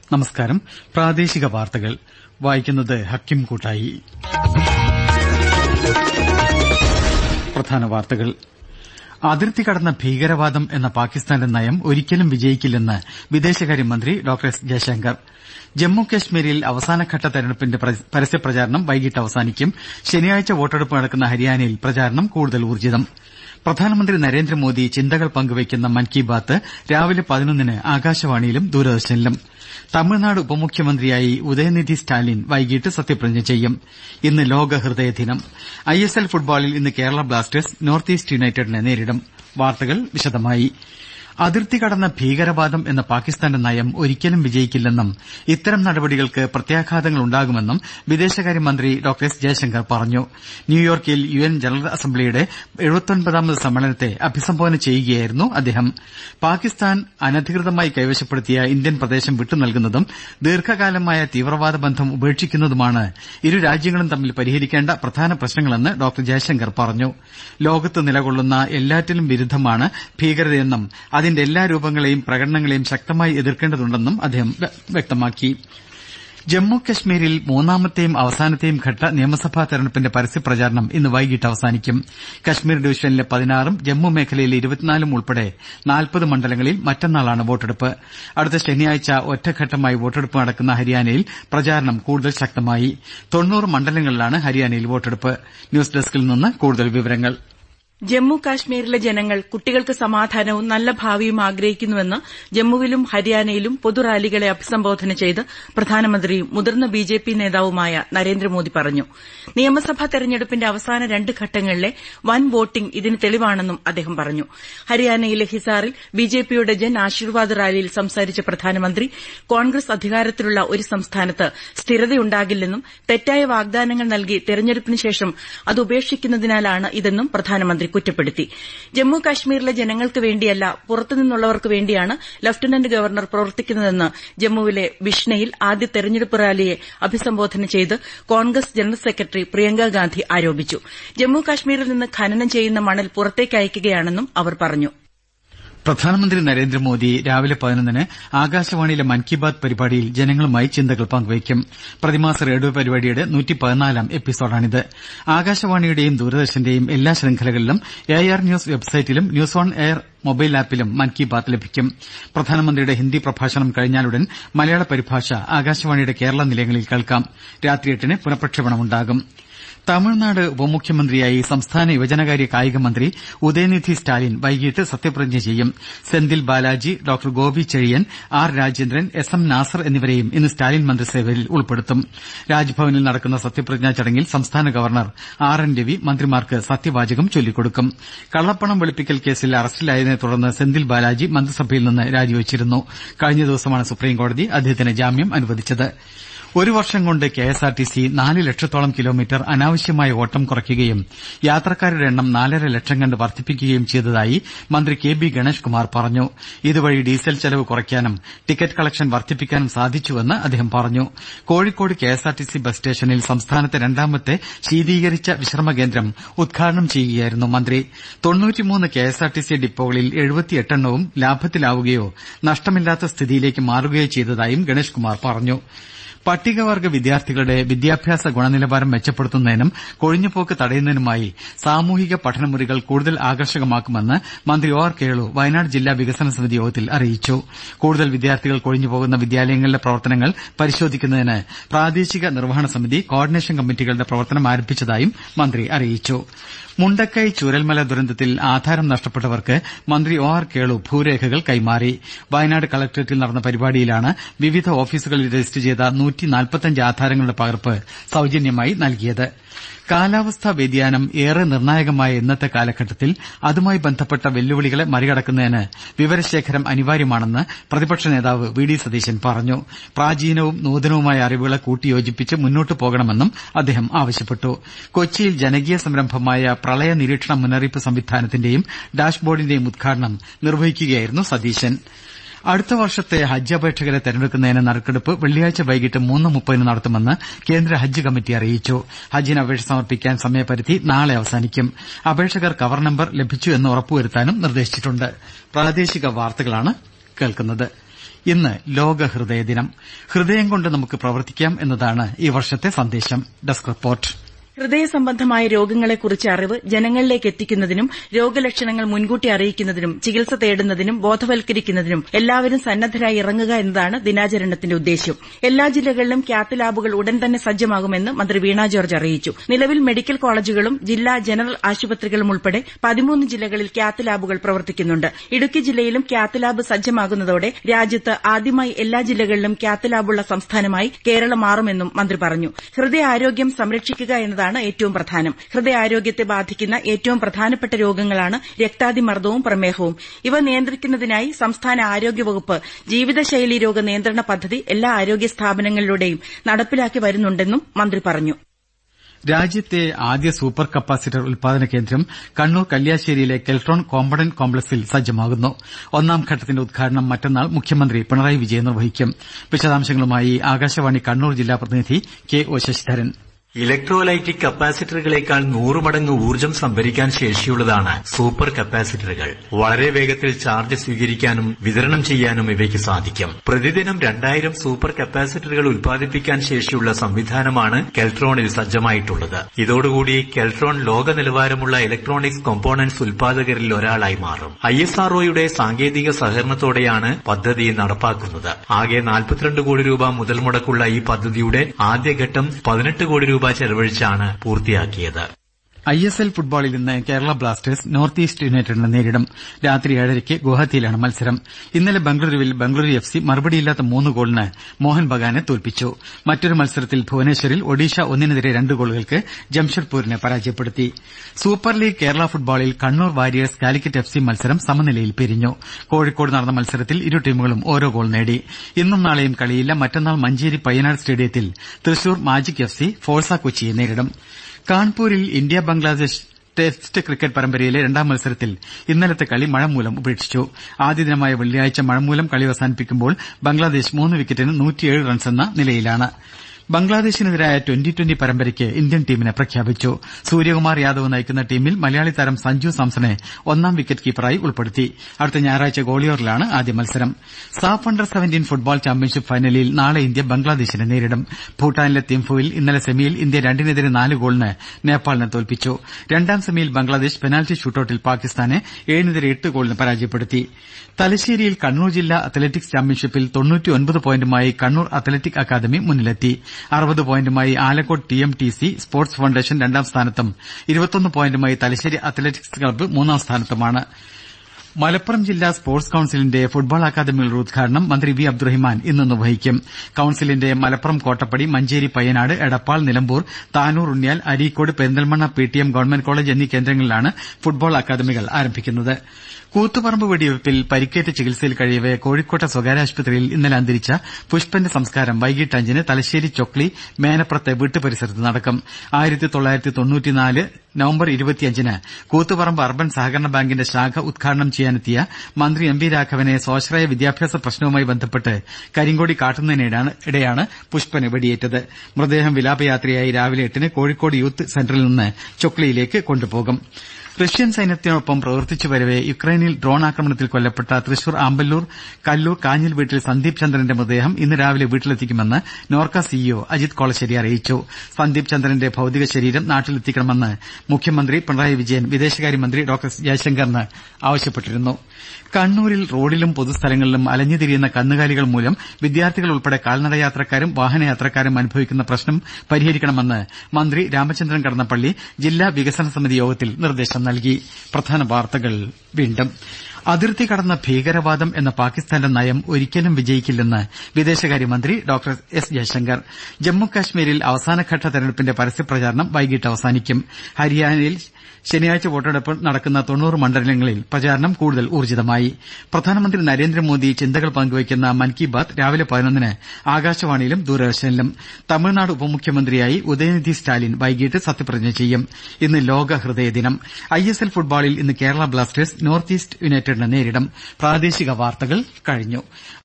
നമസ്കാരം പ്രാദേശിക വാർത്തകൾ വായിക്കുന്നത് ഹക്കിം കൂട്ടായി പ്രധാന വാർത്തകൾ അതിർത്തി കടന്ന ഭീകരവാദം എന്ന പാകിസ്ഥാന്റെ നയം ഒരിക്കലും വിജയിക്കില്ലെന്ന് വിദേശകാര്യമന്ത്രി ഡോക്ടർ എസ് ജയശങ്കർ ജമ്മു കശ്മീരിൽ അവസാനഘട്ട തെരഞ്ഞെടുപ്പിന്റെ പരസ്യപ്രചാരണം വൈകിട്ട് അവസാനിക്കും ശനിയാഴ്ച വോട്ടെടുപ്പ് നടക്കുന്ന ഹരിയാനയിൽ പ്രചാരണം കൂടുതൽ ഊർജ്ജിതം പ്രധാനമന്ത്രി നരേന്ദ്രമോദി ചിന്തകൾ പങ്കുവയ്ക്കുന്ന മൻ കി ബാത്ത് രാവിലെ പതിനൊന്നിന് ആകാശവാണിയിലും ദൂരദർശനിലും തമിഴ്നാട് ഉപമുഖ്യമന്ത്രിയായി ഉദയനിധി സ്റ്റാലിൻ വൈകിട്ട് സത്യപ്രതിജ്ഞ ചെയ്യും ഇന്ന് ലോക ഹൃദയദിനം ഐ എസ് എൽ ഫുട്ബോളിൽ ഇന്ന് കേരള ബ്ലാസ്റ്റേഴ്സ് നോർത്ത് ഈസ്റ്റ് യുണൈറ്റഡിനെ നേരിടും വാർത്തകൾ വിശദമായി അതിർത്തി കടന്ന ഭീകരവാദം എന്ന പാകിസ്ഥാന്റെ നയം ഒരിക്കലും വിജയിക്കില്ലെന്നും ഇത്തരം നടപടികൾക്ക് പ്രത്യാഘാതങ്ങൾ ഉണ്ടാകുമെന്നും വിദേശകാര്യമന്ത്രി ഡോക്ടർ എസ് ജയശങ്കർ പറഞ്ഞു ന്യൂയോർക്കിൽ യു എൻ ജനറൽ അസംബ്ലിയുടെ എഴുപത്തൊൻപതാമത് സമ്മേളനത്തെ അഭിസംബോധന ചെയ്യുകയായിരുന്നു അദ്ദേഹം പാകിസ്ഥാൻ അനധികൃതമായി കൈവശപ്പെടുത്തിയ ഇന്ത്യൻ പ്രദേശം വിട്ടുനൽകുന്നതും ദീർഘകാലമായ തീവ്രവാദ ബന്ധം ഉപേക്ഷിക്കുന്നതുമാണ് ഇരു രാജ്യങ്ങളും തമ്മിൽ പരിഹരിക്കേണ്ട പ്രധാന പ്രശ്നങ്ങളെന്ന് ഡോക്ടർ ജയശങ്കർ പറഞ്ഞു ലോകത്ത് നിലകൊള്ളുന്ന എല്ലാറ്റിനും വിരുദ്ധമാണ് ഭീകരതയെന്നും അതിന്റെ എല്ലാ രൂപങ്ങളെയും പ്രകടനങ്ങളെയും ശക്തമായി എതിർക്കേണ്ടതുണ്ടെന്നും അദ്ദേഹം വ്യക്തമാക്കി ജമ്മു കശ്മീരിൽ മൂന്നാമത്തെയും അവസാനത്തെയും ഘട്ട നിയമസഭാ തെരഞ്ഞെടുപ്പിന്റെ പരസ്യപ്രചാരണം ഇന്ന് വൈകിട്ട് അവസാനിക്കും കശ്മീർ ഡിവിഷനിലെ പതിനാറും ജമ്മു മേഖലയിലെ ഇരുപത്തിനാലും ഉൾപ്പെടെ നാൽപ്പത് മണ്ഡലങ്ങളിൽ മറ്റന്നാളാണ് വോട്ടെടുപ്പ് അടുത്ത ശനിയാഴ്ച ഒറ്റഘട്ടമായി വോട്ടെടുപ്പ് നടക്കുന്ന ഹരിയാനയിൽ പ്രചാരണം കൂടുതൽ ശക്തമായി തൊണ്ണൂറ് മണ്ഡലങ്ങളിലാണ് ഹരിയാനയിൽ വോട്ടെടുപ്പ് ന്യൂസ് ഡെസ്കിൽ നിന്ന് കൂടുതൽ വിവരങ്ങൾ ജമ്മു കാശ്മീരിലെ ജനങ്ങൾ കുട്ടികൾക്ക് സമാധാനവും നല്ല ഭാവിയും ആഗ്രഹിക്കുന്നുവെന്ന് ജമ്മുവിലും ഹരിയാനയിലും പൊതുറാലികളെ അഭിസംബോധന ചെയ്ത് പ്രധാനമന്ത്രിയും മുതിർന്ന ബിജെപി നേതാവുമായ നരേന്ദ്രമോദി പറഞ്ഞു നിയമസഭാ തെരഞ്ഞെടുപ്പിന്റെ അവസാന രണ്ട് ഘട്ടങ്ങളിലെ വൻ വോട്ടിംഗ് ഇതിന് തെളിവാണെന്നും അദ്ദേഹം പറഞ്ഞു ഹരിയാനയിലെ ഹിസാറിൽ ബിജെപിയുടെ ജൻ ആശീർവാദ് റാലിയിൽ സംസാരിച്ച പ്രധാനമന്ത്രി കോൺഗ്രസ് അധികാരത്തിലുള്ള ഒരു സംസ്ഥാനത്ത് സ്ഥിരതയുണ്ടാകില്ലെന്നും തെറ്റായ വാഗ്ദാനങ്ങൾ നൽകി തെരഞ്ഞെടുപ്പിന് ശേഷം അത് ഉപേക്ഷിക്കുന്നതിനാലാണ് ഇതെന്നും പ്രധാനമന്ത്രി കുറ്റപ്പെടുത്തി ജമ്മു കാശ്മീരിലെ ജനങ്ങൾക്ക് വേണ്ടിയല്ല പുറത്തുനിന്നുള്ളവർക്ക് വേണ്ടിയാണ് ലഫ്റ്റനന്റ് ഗവർണർ പ്രവർത്തിക്കുന്നതെന്ന് ജമ്മുവിലെ ബിഷ്ണയിൽ ആദ്യ തെരഞ്ഞെടുപ്പ് റാലിയെ അഭിസംബോധന ചെയ്ത് Congress general secretary Priyanka Gandhi ആരോപിച്ചു ജമ്മു കാശ്മീരിൽ നിന്ന് ഖനനം ചെയ്യുന്ന മണൽ പുറത്തേക്ക് അയക്കുകയാണെന്നും അവർ പറഞ്ഞു പ്രധാനമന്ത്രി നരേന്ദ്രമോദി രാവിലെ പതിനൊന്നിന് ആകാശവാണിയിലെ മൻ കി ബാത് പരിപാടിയിൽ ജനങ്ങളുമായി ചിന്തകൾ പങ്കുവയ്ക്കും പ്രതിമാസ റേഡിയോ പരിപാടിയുടെ നൂറ്റിപ്പതിനാലാം എപ്പിസോഡാണിത് ആകാശവാണിയുടെയും ദൂരദർശന്റെയും എല്ലാ ശൃംഖലകളിലും എ ആർ ന്യൂസ് വെബ്സൈറ്റിലും ന്യൂസ് ഓൺ എയർ മൊബൈൽ ആപ്പിലും മൻ കി ബാത് ലഭിക്കും പ്രധാനമന്ത്രിയുടെ ഹിന്ദി പ്രഭാഷണം കഴിഞ്ഞാലുടൻ മലയാള പരിഭാഷ ആകാശവാണിയുടെ കേരള നിലയങ്ങളിൽ കേൾക്കാം രാത്രി എട്ടിന് പുനഃപ്രക്ഷേപണമുണ്ടാകും തമിഴ്നാട് ഉപമുഖ്യമന്ത്രിയായി സംസ്ഥാന യുവജനകാര്യ കായിക മന്ത്രി ഉദയനിധി സ്റ്റാലിൻ വൈകിട്ട് സത്യപ്രതിജ്ഞ ചെയ്യും Senthil Balaji doctor Gopi Chezhiyan R Rajendran S M Nasar എന്നിവരെയും ഇന്ന് സ്റ്റാലിൻ മന്ത്രിസഭയിൽ ഉൾപ്പെടുത്തും രാജ്ഭവനിൽ നടക്കുന്ന സത്യപ്രതിജ്ഞാ ചടങ്ങിൽ സംസ്ഥാന ഗവർണർ ആർ എൻ രവി മന്ത്രിമാർക്ക് സത്യവാചകം ചൊല്ലിക്കൊടുക്കും കള്ളപ്പണം വെളുപ്പിക്കൽ കേസിൽ അറസ്റ്റിലായതിനെ തുടർന്ന് സെന്തിൽ ബാലാജി മന്ത്രിസഭയിൽ നിന്ന് രാജിവെച്ചിരുന്നു കഴിഞ്ഞ ദിവസമാണ് സുപ്രീംകോടതി അദ്ദേഹത്തിന് ജാമ്യം അനുവദിച്ചത് ഒരു വർഷം കൊണ്ട് കെഎസ്ആർടിസി നാല് ലക്ഷത്തോളം കിലോമീറ്റർ അനാവശ്യമായ ഓട്ടം കുറയ്ക്കുകയും യാത്രക്കാരുടെ എണ്ണം നാലര ലക്ഷം കണ്ട് വർദ്ധിപ്പിക്കുകയും ചെയ്തതായി മന്ത്രി കെ ബി ഗണേഷ് കുമാർ പറഞ്ഞു ഇതുവഴി ഡീസൽ ചെലവ് കുറയ്ക്കാനും ടിക്കറ്റ് കളക്ഷൻ വർദ്ധിപ്പിക്കാനും സാധിച്ചുവെന്ന് അദ്ദേഹം പറഞ്ഞു കോഴിക്കോട് കെഎസ്ആർടിസി ബസ് സ്റ്റേഷനിൽ സംസ്ഥാനത്തെ രണ്ടാമത്തെ ശീതീകരിച്ച വിശ്രമ കേന്ദ്രം ഉദ്ഘാടനം ചെയ്യുകയായിരുന്നു മന്ത്രി തൊണ്ണൂറ്റിമൂന്ന് കെഎസ്ആർടിസി ഡിപ്പോകളിൽ എഴുപത്തിയെട്ടെണ്ണവും ലാഭത്തിലാവുകയോ നഷ്ടമില്ലാത്ത സ്ഥിതിയിലേക്ക് മാറുകയോ ചെയ്തതായും ഗണേഷ് കുമാർ പറഞ്ഞു പട്ടികവർഗ വിദ്യാർത്ഥികളുടെ വിദ്യാഭ്യാസ ഗുണനിലവാരം മെച്ചപ്പെടുത്തുന്നതിനും കൊഴിഞ്ഞുപോക്ക് തടയുന്നതിനുമായി സാമൂഹിക പഠനമുറികൾ കൂടുതൽ ആകർഷകമാക്കുമെന്ന് മന്ത്രി ഒ ആർ കേളു വയനാട് ജില്ലാ വികസന സമിതി യോഗത്തിൽ അറിയിച്ചു കൂടുതൽ വിദ്യാർത്ഥികൾ കൊഴിഞ്ഞുപോകുന്ന വിദ്യാലയങ്ങളിലെ പ്രവർത്തനങ്ങൾ പരിശോധിക്കുന്നതിന് പ്രാദേശിക നിർവഹണ സമിതി കോർഡിനേഷൻ കമ്മിറ്റികളുടെ പ്രവർത്തനം ആരംഭിച്ചതായും മന്ത്രി അറിയിച്ചു മുണ്ടക്കൈ ചൂരൽമല ദുരന്തത്തിൽ ആധാരം നഷ്ടപ്പെട്ടവർക്ക് മന്ത്രി ഒ ആർ കേളു ഭൂരേഖകൾ കൈമാറി വയനാട് കളക്ടറേറ്റിൽ നടന്ന പരിപാടിയിലാണ് വിവിധ ഓഫീസുകളിൽ രജിസ്റ്റർ ചെയ്ത ആധാരങ്ങളുടെ പകർപ്പ് സൌജന്യമായി നൽകിയത് കാലാവസ്ഥാ വ്യതിയാനം ഏറെ നിർണായകമായ ഇന്നത്തെ കാലഘട്ടത്തിൽ അതുമായി ബന്ധപ്പെട്ട വെല്ലുവിളികളെ മറികടക്കുന്നതിന് വിവരശേഖരം അനിവാര്യമാണെന്ന് പ്രതിപക്ഷ നേതാവ് വി ഡി സതീശൻ പറഞ്ഞു പ്രാചീനവും നൂതനവുമായ അറിവുകളെ കൂട്ടിയോജിപ്പിച്ച് മുന്നോട്ടു പോകണമെന്നും അദ്ദേഹം ആവശ്യപ്പെട്ടു കൊച്ചിയിൽ ജനകീയ സംരംഭമായ പ്രളയ നിരീക്ഷണ മുന്നറിയിപ്പ് സംവിധാനത്തിന്റെയും ഡാഷ്ബോർഡിന്റെയും ഉദ്ഘാടനം നിർവഹിക്കുകയായിരുന്നു സതീശൻ അടുത്ത വർഷത്തെ ഹജ്ജ് അപേക്ഷകരെ തെരഞ്ഞെടുക്കുന്നതിന് നറുക്കെടുപ്പ് വെള്ളിയാഴ്ച വൈകിട്ട് മൂന്ന് മുപ്പതിന് നടത്തുമെന്ന് കേന്ദ്ര ഹജ്ജ് കമ്മിറ്റി അറിയിച്ചു ഹജ്ജിന് അപേക്ഷ സമർപ്പിക്കാൻ സമയപരിധി നാളെ അവസാനിക്കും അപേക്ഷകർ കവർ നമ്പർ ലഭിച്ചു എന്ന് ഉറപ്പുവരുത്താനും നിർദ്ദേശിച്ചിട്ടുണ്ട് ഇന്ന് ലോക ഹൃദയ ദിനം ഹൃദയം കൊണ്ട് നമുക്ക് പ്രവർത്തിക്കാം എന്നതാണ് ഈ വർഷത്തെ സന്ദേശം ഡെസ്ക് റിപ്പോർട്ട് ഹൃദയ സംബന്ധമായ രോഗങ്ങളെക്കുറിച്ച് അറിവ് ജനങ്ങളിലേക്ക് എത്തിക്കുന്നതിനും രോഗലക്ഷണങ്ങൾ മുൻകൂട്ടി അറിയിക്കുന്നതിനും ചികിത്സ തേടുന്നതിനും ബോധവൽക്കരിക്കുന്നതിനും എല്ലാവരും സന്നദ്ധരായി ഇറങ്ങുക എന്നതാണ് ദിനാചരണത്തിന്റെ ഉദ്ദേശ്യം എല്ലാ ജില്ലകളിലും ക്യാത്ത് ലാബുകൾ ഉടൻ തന്നെ സജ്ജമാകുമെന്ന് മന്ത്രി വീണ ജോർജ് അറിയിച്ചു നിലവിൽ മെഡിക്കൽ കോളേജുകളും ജില്ലാ ജനറൽ ആശുപത്രികളും ഉൾപ്പെടെ പതിമൂന്ന് ജില്ലകളിൽ ക്യാത്ത് ലാബുകൾ പ്രവർത്തിക്കുന്നുണ്ട് ഇടുക്കി ജില്ലയിലും ക്യാത്ത് ലാബ് സജ്ജമാകുന്നതോടെ രാജ്യത്ത് ആദ്യമായി എല്ലാ ജില്ലകളിലും ക്യാത്ത് ലാബുള്ള സംസ്ഥാനമായി കേരളം മാറുമെന്നും മന്ത്രി പറഞ്ഞു ഹൃദയാരോഗ്യം സംരക്ഷിക്കുക എന്നതാണ് ഏറ്റവും പ്രധാനം ഹൃദയാരോഗ്യത്തെ ബാധിക്കുന്ന ഏറ്റവും പ്രധാനപ്പെട്ട രോഗങ്ങളാണ് രക്താതിമർദ്ദവും പ്രമേഹവും ഇവ നിയന്ത്രിക്കുന്നതിനായി സംസ്ഥാന ആരോഗ്യവകുപ്പ് ജീവിതശൈലി രോഗ നിയന്ത്രണ പദ്ധതി എല്ലാ ആരോഗ്യ സ്ഥാപനങ്ങളിലൂടെയും നടപ്പിലാക്കി വരുന്നുണ്ടെന്നും മന്ത്രി പറഞ്ഞു രാജ്യത്തെ ആദ്യ സൂപ്പർ കപ്പാസിറ്റർ ഉൽപാദന കേന്ദ്രം കണ്ണൂർ കല്യാശ്ശേരിയിലെ കെൽട്രോൺ കോമ്പണന്റ് കോംപ്ലക്സിൽ സജ്ജമാകുന്നു ഒന്നാം ഘട്ടത്തിന്റെ ഉദ്ഘാടനം മറ്റന്നാൾ മുഖ്യമന്ത്രി പിണറായി വിജയൻ നിർവഹിക്കും വിശദാംശങ്ങളുമായി ആകാശവാണി കണ്ണൂർ ജില്ലാ പ്രതിനിധി കെ ഒ ശശിധരൻ ഇലക്ട്രോലൈറ്റിക് കപ്പാസിറ്ററുകളേക്കാൾ നൂറ് മടങ്ങ് ഊർജ്ജം സംഭരിക്കാൻ ശേഷിയുള്ളതാണ് സൂപ്പർ കപ്പാസിറ്ററുകൾ വളരെ വേഗത്തിൽ ചാർജ് സ്വീകരിക്കാനും വിതരണം ചെയ്യാനും ഇവയ്ക്ക് സാധിക്കും പ്രതിദിനം രണ്ടായിരം സൂപ്പർ കപ്പാസിറ്ററുകൾ ഉൽപ്പാദിപ്പിക്കാൻ ശേഷിയുള്ള സംവിധാനമാണ് കെൽട്രോണിൽ സജ്ജമായിട്ടുള്ളത് ഇതോടുകൂടി കെൽട്രോൺ ലോക നിലവാരമുള്ള ഇലക്ട്രോണിക്സ് കോമ്പോണന്റ്സ് ഉൽപാദകരിൽ ഒരാളായി മാറും ഐ എസ് ആർഒയുടെ സാങ്കേതിക സഹകരണത്തോടെയാണ് പദ്ധതി നടപ്പാക്കുന്നത് ആകെ നാൽപ്പത്തിരണ്ട് കോടി രൂപ മുതൽ മുടക്കുള്ള ഈ പദ്ധതിയുടെ ആദ്യഘട്ടം പതിനെട്ട് കോടി രൂപ ചെലവഴിച്ചാണ് പൂർത്തിയാക്കിയത് ഐ എസ് എൽ ഫുട്ബോളിൽ ഇന്ന് കേരള ബ്ലാസ്റ്റേഴ്സ് നോർത്ത് ഈസ്റ്റ് യുണൈറ്റഡിനെ നേരിടും രാത്രി ഏഴരയ്ക്ക് ഗുവാഹത്തിയിലാണ് മത്സരം ഇന്നലെ ബംഗളൂരുവിൽ ബംഗളൂരു എഫ് സി മറുപടിയില്ലാത്ത മൂന്ന് ഗോളിന് മോഹൻ ബഗാനെ തോൽപ്പിച്ചു മറ്റൊരു മത്സരത്തിൽ ഭുവനേശ്വറിൽ ഒഡീഷ ഒന്നിനെതിരെ രണ്ട് ഗോളുകൾക്ക് ജംഷഡ്പൂരിനെ പരാജയപ്പെടുത്തി സൂപ്പർ ലീഗ് കേരള ഫുട്ബോളിൽ Kannur warriors Calicut F C മത്സരം സമനിലയിൽ പിരിഞ്ഞു കോഴിക്കോട് നടന്ന മത്സരത്തിൽ ഇരു ടീമുകളും ഓരോ ഗോൾ നേടി ഇന്നും നാളെയും കളിയില്ല മറ്റന്നാൾ മഞ്ചേരി പയ്യനാട് സ്റ്റേഡിയത്തിൽ Thrissur magic F C Forca കൊച്ചിയെ നേരിടും കാൺപൂരിൽ ഇന്ത്യ ബംഗ്ലാദേശ് ടെസ്റ്റ് ക്രിക്കറ്റ് പരമ്പരയിലെ രണ്ടാം മത്സരത്തിൽ ഇന്നലത്തെ കളി മഴ മൂലം ഉപേക്ഷിച്ചു ആദ്യ ദിനമായ വെള്ളിയാഴ്ച മഴ മൂലം കളി അവസാനിപ്പിക്കുമ്പോൾ ബംഗ്ലാദേശ് മൂന്ന് വിക്കറ്റിന് റൺസെന്ന നിലയിലാണ് ബംഗ്ലാദേശിനെതിരായ ട്വന്റി ട്വന്റി പരമ്പരയ്ക്ക് ഇന്ത്യൻ ടീമിനെ പ്രഖ്യാപിച്ചു സൂര്യകുമാർ യാദവ് നയിക്കുന്ന ടീമിൽ മലയാളി താരം സഞ്ജു സാംസണെ ഒന്നാം വിക്കറ്റ് കീപ്പറായി ഉൾപ്പെടുത്തി അടുത്ത ഞായറാഴ്ച ഗോളിയോറിലാണ് ആദ്യ മത്സരം SAFF under seventeen football championship ഫൈനലിൽ നാളെ ഇന്ത്യ ബംഗ്ലാദേശിനെ നേരിടും ഭൂട്ടാനിലെ തിംഫുവിൽ ഇന്നലെ സെമിയിൽ ഇന്ത്യ രണ്ടിനെതിരെ നാല് ഗോളിന് നേപ്പാളിനെ തോൽപ്പിച്ചു രണ്ടാം സെമിയിൽ ബംഗ്ലാദേശ് പെനാൽറ്റി ഷൂട്ടൌട്ടിൽ പാകിസ്ഥാനെ ഏഴിനെതിരെ എട്ട് ഗോളിന് പരാജയപ്പെടുത്തി തലശ്ശേരിയിൽ കണ്ണൂർ ജില്ലാ അത്ലറ്റിക്സ് ചാമ്പ്യൻഷിപ്പിൽ പോയിന്റുമായി കണ്ണൂർ അത്ലറ്റിക് അക്കാദമി മുന്നിലെത്തി അറുപത് പോയിന്റുമായി Alakode T M T C sports foundation രണ്ടാം സ്ഥാനത്തും ഇരുപത്തൊന്ന് പോയിന്റുമായി തലശ്ശേരി അത്ലറ്റിക്സ് ക്ലബ്ബ് മൂന്നാം സ്ഥാനത്തുമാണ് മലപ്പുറം ജില്ലാ സ്പോർട്സ് കൌൺസിലിന്റെ ഫുട്ബോൾ അക്കാദമികളുടെ ഉദ്ഘാടനം മന്ത്രി വി അബ്ദുറഹിമാൻ ഇന്ന് നിർവഹിക്കും കൌൺസിലിന്റെ Malappuram Kottappadi Manjeri Payyanad Edappal Nilambur Tanur Unniyal Areekode Perinthalmanna P T M government college എന്നീ കേന്ദ്രങ്ങളിലാണ് ഫുട്ബോൾ അക്കാദമികൾ ആരംഭിക്കുന്നത് കൂത്തുപറമ്പ് വെടിവെപ്പിൽ പരിക്കേറ്റ് ചികിത്സയിൽ കഴിയവെ കോഴിക്കോട്ടെ സ്വകാര്യ ആശുപത്രിയിൽ ഇന്നലെ അന്തരിച്ച പുഷ്പന്റെ സംസ്കാരം വൈകിട്ട് അഞ്ചിന് തലശ്ശേരി ചൊക്ലി മേനപ്രത്തെ വീട്ടുപരിസരത്ത് നടക്കും നവംബർ ഇരുപത്തിയഞ്ചിന് കൂത്തുപറമ്പ് അർബൻ സഹകരണ ബാങ്കിന്റെ ശാഖ ഉദ്ഘാടനം ചെയ്യാനെത്തിയ മന്ത്രി എം വി രാഘവനെ സ്വാശ്രയ വിദ്യാഭ്യാസ പ്രശ്നവുമായി ബന്ധപ്പെട്ട് കരിങ്കോടി കാട്ടുന്നതിനിടെയാണ് പുഷ്പന് വെടിയേറ്റത് മൃതദേഹം വിലാപയാത്രയായി രാവിലെ എട്ടിന് കോഴിക്കോട് യൂത്ത് സെന്ററിൽ നിന്ന് ചൊക്ലിയിലേക്ക് കൊണ്ടുപോകും റഷ്യൻ സൈന്യത്തിനൊപ്പം പ്രവർത്തിച്ചുവരവെ യുക്രൈനിൽ ഡ്രോൺ ആക്രമണത്തിൽ കൊല്ലപ്പെട്ട തൃശൂർ ആമ്പല്ലൂർ കല്ലൂർ കാഞ്ഞിൽ വീട്ടിൽ സന്ദീപ് ചന്ദ്രന്റെ മൃതദേഹം ഇന്ന് രാവിലെ വീട്ടിലെത്തിക്കുമെന്ന് നോർക്ക സിഇഒ അജിത് കോളശ്ശേരി അറിയിച്ചു സന്ദീപ് ചന്ദ്രന്റെ ഭൌതിക ശരീരം നാട്ടിലെത്തിക്കണമെന്ന് മുഖ്യമന്ത്രി പിണറായി വിജയൻ വിദേശകാര്യമന്ത്രി ഡോക്ടർ ജയശങ്കറിന് ആവശ്യപ്പെട്ടിരുന്നു കണ്ണൂരിൽ റോഡിലും പൊതുസ്ഥലങ്ങളിലും അലഞ്ഞുതിരിയുന്ന കന്നുകാലികൾ മൂലം വിദ്യാർത്ഥികൾ ഉൾപ്പെടെ കാൽനട യാത്രക്കാരും വാഹനയാത്രക്കാരും അനുഭവിക്കുന്ന പ്രശ്നം പരിഹരിക്കണമെന്ന് മന്ത്രി രാമചന്ദ്രൻ കടന്നപ്പള്ളി ജില്ലാ വികസന സമിതി യോഗത്തിൽ നിർദ്ദേശം നൽകി പ്രധാന വാർത്തകൾ വീണ്ടും അതിർത്തി കടന്ന ഭീകരവാദം എന്ന പാകിസ്ഥാന്റെ നയം ഒരിക്കലും വിജയിക്കില്ലെന്ന് വിദേശകാര്യമന്ത്രി ഡോക്ടർ എസ് ജയശങ്കർ ജമ്മുകശ്മീരിൽ അവസാനഘട്ട തെരഞ്ഞെടുപ്പിന്റെ പരസ്യപ്രചാരണം വൈകിട്ട് അവസാനിക്കും ഹരിയാനയിൽ ശനിയാഴ്ച വോട്ടെടുപ്പ് നടക്കുന്ന തൊണ്ണൂറ് മണ്ഡലങ്ങളിൽ പ്രചാരണം കൂടുതൽ ഊർജ്ജിതമായി പ്രധാനമന്ത്രി നരേന്ദ്രമോദി ചിന്തകൾ പങ്കുവയ്ക്കുന്ന മൻ കി ബാത് രാവിലെ പതിനൊന്നിന് ആകാശവാണിയിലും ദൂരദർശനിലും തമിഴ്നാട് ഉപമുഖ്യമന്ത്രിയായി ഉദയനിധി സ്റ്റാലിൻ വൈകിട്ട് സത്യപ്രതിജ്ഞ ചെയ്യും ഇന്ന് ലോക ഹൃദയ ദിനം ഐ എസ് എൽ ഫുട്ബോളിൽ ഇന്ന് കേരള ബ്ലാസ്റ്റേഴ്സ് നോർത്ത് ഈസ്റ്റ് യുണൈറ്റഡിനെ നേരിടും പ്രാദേശിക വാർത്തകൾ കഴിഞ്ഞു